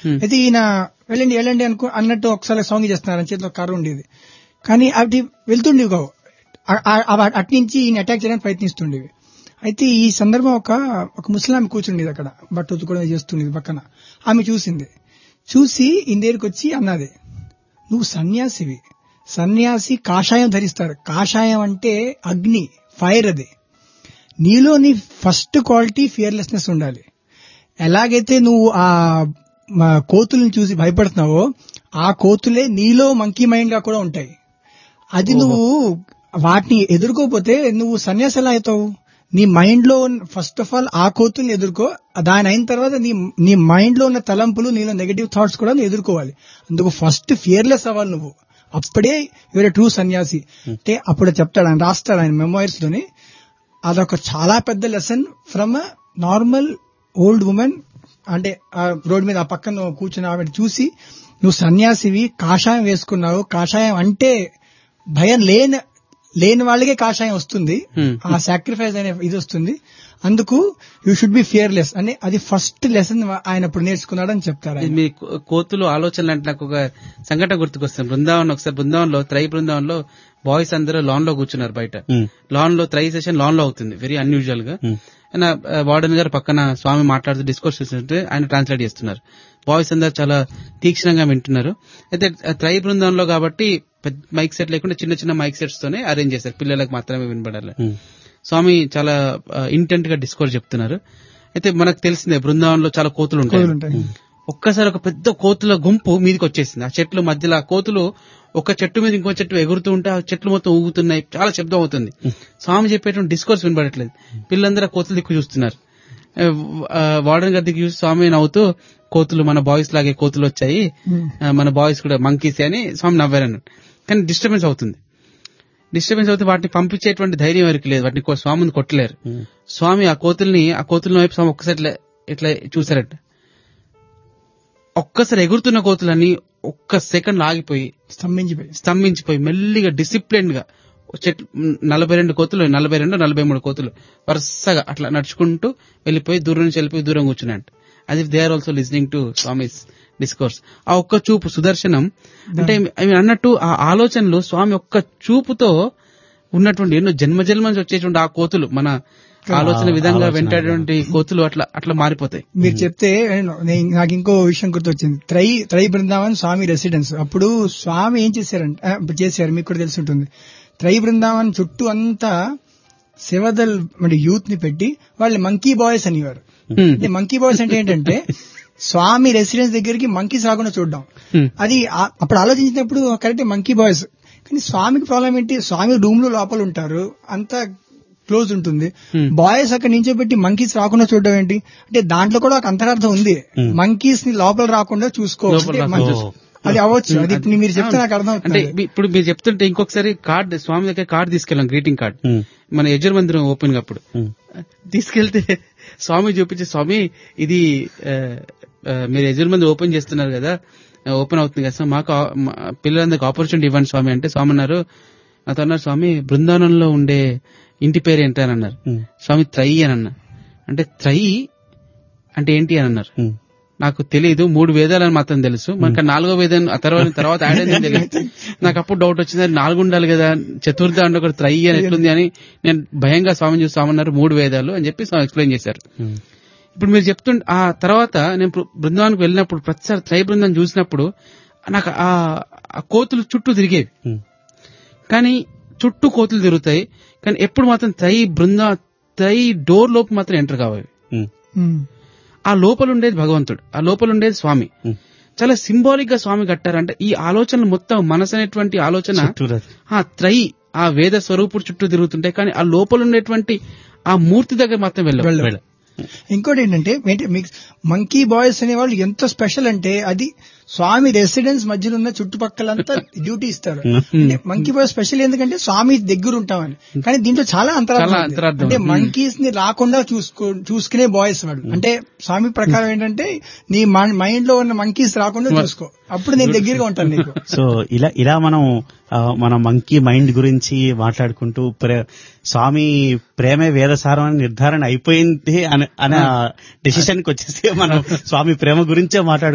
Hmm. అయితే ఈయన వెళ్ళండి వెళ్ళండి అనుకో అన్నట్టు ఒకసారి సాంగ్ చేస్తున్నారు అని చేతిలో కర్ర ఉండేది కానీ అవి వెళ్తుండేవి కావు ఆ- ఆ- ఆ- అటు నుంచి ఈయన అటాక్ చేయడానికి ప్రయత్నిస్తుండేవి అయితే ఈ సందర్భం ఒక ఒక ముస్లిం ఆమె కూర్చుండేది అక్కడ బట్ట ఉతుకోవడం చేస్తుండేది పక్కన ఆమె చూసింది చూసి ఈయన దగ్గరికి వచ్చి అన్నది నువ్వు సన్యాసివి సన్యాసి కాషాయం ధరిస్తారు కాషాయం అంటే అగ్ని ఫైర్ అది నీలోని ఫస్ట్ క్వాలిటీ ఫియర్లెస్నెస్ ఉండాలి ఎలాగైతే నువ్వు ఆ మా కోతుల్ని చూసి భయపడుతున్నావో ఆ కోతులే నీలో మంకీ మైండ్ గా కూడా ఉంటాయి అది నువ్వు వాటిని ఎదుర్కోపోతే నువ్వు సన్యాసి ఎలా అవుతావు నీ మైండ్ లో ఫస్ట్ ఆఫ్ ఆల్ ఆ కోతుల్ని ఎదుర్కో దాని అయిన తర్వాత నీ నీ మైండ్ లో ఉన్న తలంపులు నీలో నెగటివ్ థాట్స్ కూడా నువ్వు ఎదుర్కోవాలి అందుకు ఫస్ట్ ఫియర్లెస్ అవ్వాలి నువ్వు అప్పుడే యువర్ ట్రూ సన్యాసి అంటే అప్పుడు చెప్తాడు ఆయన రాస్తాడు ఆయన మెమోయిర్స్ లోని అదొక చాలా పెద్ద lesson from normal old women అంటే ఆ రోడ్ మీద ఆ పక్కన కూర్చుని ఆవిడ చూసి నువ్వు సన్యాసివి కాషాయం వేసుకున్నావు కాషాయం అంటే భయం లేని లేని వాళ్ళకే కాషాయం వస్తుంది Hmm. ఆ సాక్రిఫైస్ అనే ఇది వస్తుంది అందుకు యూ షుడ్ బి ఫియర్లెస్ అని అది ఫస్ట్ లెసన్ ఆయన ఇప్పుడు నేర్చుకున్నాడని చెప్తారు ఇది ఆయన. మీ కో- కోతులు ఆలోచనలు అంటే నాకు ఒక సంఘటన గుర్తుకొస్తుంది బృందావన్ ఒకసారి బృందావన్లో త్రై బృందావన్లో బాయ్స్ అందరూ లాన్ లో కూర్చున్నారు బయట ఉమ్, లాన్ లో త్రై సెషన్ లాన్ లో అవుతుంది వెరీ అన్యూజువల్ గా ఉమ్, ఆయన వార్డెన్ గారు పక్కన స్వామి మాట్లాడుతూ డిస్కోర్స్ చేస్తుంటే ఆయన ట్రాన్స్లేట్ చేస్తున్నారు బాయ్స్ అందరు చాలా తీక్షణంగా వింటున్నారు అయితే ఆ త్రై బృందంలో కాబట్టి పెద్ద మైక్ సెట్ లేకుండా చిన్న చిన్న మైక్ సెట్స్ తోనే అరేంజ్ చేశారు పిల్లలకు మాత్రమే వినబడాలి ఉమ్, స్వామి చాలా ఇంటెంట్ గా డిస్కోర్స్ చెప్తున్నారు అయితే మనకు తెలిసిందే బృందావనంలో చాలా కోతులు ఉంటాయి కోతులు ఉంటాయి ఒక్కసారి ఒక పెద్ద కోతుల గుంపు మీదకి వచ్చేసింది ఆ చెట్ల మధ్యలో ఆ కోతులు ఒక చెట్టు మీద ఇంకో చెట్టు ఎగురుతూ ఉంటే ఆ చెట్లు మొత్తం ఊగుతున్నాయి చాలా శబ్దం అవుతుంది స్వామి చెప్పేటువంటి డిస్కోర్స్ వినబడట్లేదు పిల్లలందరూ ఆ కోతులు దిక్కు చూస్తున్నారు ఆ, వార్డెన్ గారి దిక్కు చూసి స్వామి నవ్వుతూ కోతులు మన బాయ్స్ లాగే కోతులు వచ్చాయి Hmm. ఆ, మన బాయ్స్ కూడా మంకీస్ అని స్వామి నవ్వారన్నాడు కానీ డిస్టర్బెన్స్ అవుతుంది డిస్టర్బెన్స్ అవుతే వాటిని పంపించేటువంటి ధైర్యం ఎవరికి లేదు వాటిని కో- స్వామిని కొట్టలేరు ఉమ్. స్వామి ఆ కోతుల్ని ఆ కోతుల వైపు స్వామి ఒక్కసారి ఇట్లా- ఇట్లా చూసారట ఒక్కసారి ఎగురుతున్న కోతులని ఒక్క సెకండ్ ఆగిపోయి స్తంభించిపోయి స్తంభించిపోయి మెల్లిగా డిసిప్లిన్ గా చెట్లు నలభై రెండు కోతులు నలభై రెండు నలభై మూడు కోతులు వరుసగా అట్లా నడుచుకుంటూ వెళ్ళిపోయి దూరం నుంచి వెళ్ళిపోయి దూరం కూర్చున్నాయంట అది they are also listening to Swami's discourse ఆ ఒక్క చూపు సుదర్శనం అంటే ఐ మీన్ అన్నట్టు ఆ ఆలోచనలు స్వామి ఒక్క చూపుతో ఉన్నటువంటి ఎన్నో జన్మ జన్మ నుంచి వచ్చేటువంటి ఆ కోతులు మన ఆలోచన విధంగా ఆలోచన వెంటాడేటువంటి కోతులు అట్లా అట్లా మారిపోతాయి మీరు చెప్తే నేను- నేను- నాకు ఇంకో విషయం గుర్తొచ్చింది త్రై త్రై బృందావన్ స్వామి రెసిడెన్స్ అప్పుడు స్వామి ఏం చేశారంటే ఆ, చేశారు మీకు కూడా తెలిసి ఉంటుంది త్రై బృందావన్ చుట్టూ అంతా శివదల్ అంటే యూత్ ని పెట్టి వాళ్ళు మంకీ బాయ్స్ అనేవారు Hmm. అంటే మంకీ బాయ్స్ అంటే ఏంటంటే స్వామి రెసిడెన్స్ దగ్గరికి మంకీస్ రాకుండా చూడడం Hmm. అది ఆ- అప్పుడు ఆలోచించినప్పుడు కరెక్ట్ మంకీ బాయ్స్ కానీ స్వామికి ప్రాబ్లం ఏంటి స్వామి రూమ్ లో లోపల ఉంటారు అంతా క్లోజ్ ఉంటుంది Hmm. బాయ్స్ అక్కడ నించోబెట్టి మంకీస్ రాకుండా చూడడం ఏంటి అంటే దాంట్లో కూడా ఒక అంతరార్థం ఉంది Hmm. మంకీస్ ని లోపల రాకుండా చూసుకో లోపల అంటే రాకుండా మన- చూసుకో. అది అవ్వచ్చు అది అది- మీరు చెప్తే నాకు అర్థం అంటే అవుతుంది మీ- ఇప్పుడు మీరు చెప్తుంటే ఇంకొకసారి కార్డ్ స్వామి దగ్గర కార్డ్ తీసుకెళ్ళాం గ్రీటింగ్ కార్డ్ ఉమ్, మన యజుర్ మందిరం ఓపెన్ అప్పుడు ఉమ్, తీసుకెళ్తే స్వామి చూపించే స్వామి ఇది ఆ, ఆ, మీరు యజుర్ మంది ఓపెన్ చేస్తున్నారు కదా ఓపెన్ అవుతుంది కదా సో మాకు ఆ- మా పిల్లలందరికి ఆపర్చునిటీ ఇవ్వండి స్వామి అంటే స్వామి అన్నారు నాతో అన్నారు స్వామి బృందావనంలో ఉండే ఇంటి పేరు ఏంటి అని అన్నారు ఉమ్, స్వామి త్రై అని అన్న అంటే త్రై అంటే ఏంటి అని అన్నారు ఉమ్. నాకు తెలియదు మూడు వేదాలని మాత్రం తెలుసు మనకు నాలుగో వేదం ఆ తర్వాత తర్వాత యాడ్ అయిందని తెలియదు నాకు అప్పుడు డౌట్ వచ్చింది అది నాలుగు ఉండాలి కదా చతుర్థ అంటే ఒకటి త్రై అని ఎట్లుంది అని నేను భయంగా స్వామి చూసి స్వామి అన్నారు మూడు వేదాలు అని చెప్పి స్వామి ఎక్స్ప్లెయిన్ చేశారు ఉమ్. ఇప్పుడు మీరు చెప్తుంటే ఆ తర్వాత నేను బృ- బృందావనానికి వెళ్ళినప్పుడు ప్రతిసారి త్రై బృందం చూసినప్పుడు నాకు ఆ ఆ కోతులు చుట్టూ తిరిగేవి ఉమ్. కానీ చుట్టూ కోతులు తిరుగుతాయి కానీ ఎప్పుడు మాత్రం త్రై బృంద త్రై డోర్ లోపు మాత్రం ఎంటర్ కావాలి ఉమ్. Hmm. ఆ లోపల ఉండేది భగవంతుడు ఆ లోపల ఉండేది స్వామి ఉమ్. చాలా సింబాలిక్ గా స్వామి కట్టారంటే ఈ ఆలోచనలు మొత్తం మనసు అనేటువంటి ఆలోచన చుట్టూరా. ఆ త్రై ఆ వేద స్వరూపుడు చుట్టూ తిరుగుతుంటాయి కానీ ఆ లోపల ఉండేటువంటి ఆ మూర్తి దగ్గర మాత్రం వెళ్ళవు వెళ్ళవు. వెళ్ళ. ఇంకోటి ఏంటంటే ఏంటి మీకు మంకీ బాయ్స్ అనే వాళ్ళు ఎంత స్పెషల్ అంటే అది స్వామి రెసిడెన్స్ మధ్యలో ఉన్న చుట్టుపక్కలంతా డ్యూటీ ఇస్తారు అంటే మంకీ బాయ్స్ స్పెషల్ ఎందుకంటే స్వామి దగ్గర ఉంటామని కానీ దీంట్లో చాలా అంతరార్థం చాలా ఉంది. అంతరార్థం అంటే ఉంది. మంకీస్ ని రాకుండా చూసుకో చూసుకునే బాయ్స్ వాళ్ళు అంటే స్వామి ప్రకారం ఏంటంటే నీ మైండ్ లో ఉన్న మంకీస్ రాకుండా చూసుకో అప్పుడు నేను దగ్గరగా ఉంటాను నీకు సో ఇలా ఇలా మనం ఆ, మన మంకీ మైండ్ గురించి మాట్లాడుకుంటూ ప్రే- స్వామి ప్రేమే వేదసారం అని నిర్ధారణ అయిపోయింది అనే అనే డెసిషన్ కి వచ్చేసి మనం స్వామి ప్రేమ గురించే మాట్లాడు